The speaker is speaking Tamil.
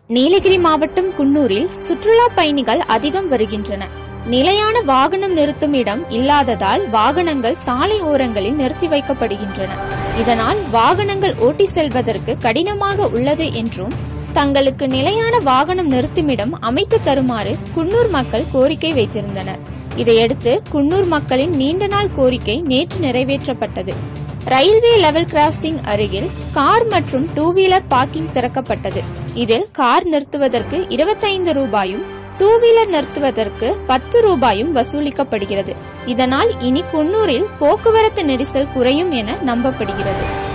நீலகிரி மாவட்டம் குன்னூரில் சுற்றுலா பயணிகள் அதிகம் வருகின்றன நிலையான வாகனம் நிறுத்தும் இடம் இல்லாததால் வாகனங்கள் சாலை ஓரங்களில் நிறுத்தி வைக்கப்படுகின்றன இதனால் வாகனங்கள் ஓட்டி செல்வதற்கு கடினமாக உள்ளது என்றும் தங்களுக்கு நிலையான வாகனம் நிறுத்துமிடம் அமைத்து தருமாறு குன்னூர் மக்கள் கோரிக்கை வைத்திருந்தனர் இதையடுத்து குன்னூர் மக்களின் நீண்ட நாள் கோரிக்கை நேற்று நிறைவேற்றப்பட்டது ரயில்வே லெவல் கிராசிங் அருகில் கார் மற்றும் டூ வீலர் பார்க்கிங் திறக்கப்பட்டது இதில் கார் நிறுத்துவதற்கு இருபத்தைந்து ரூபாயும் டூ வீலர் நிறுத்துவதற்கு பத்து ரூபாயும் வசூலிக்கப்படுகிறது இதனால் இனி குன்னூரில் போக்குவரத்து நெரிசல் குறையும் என நம்பப்படுகிறது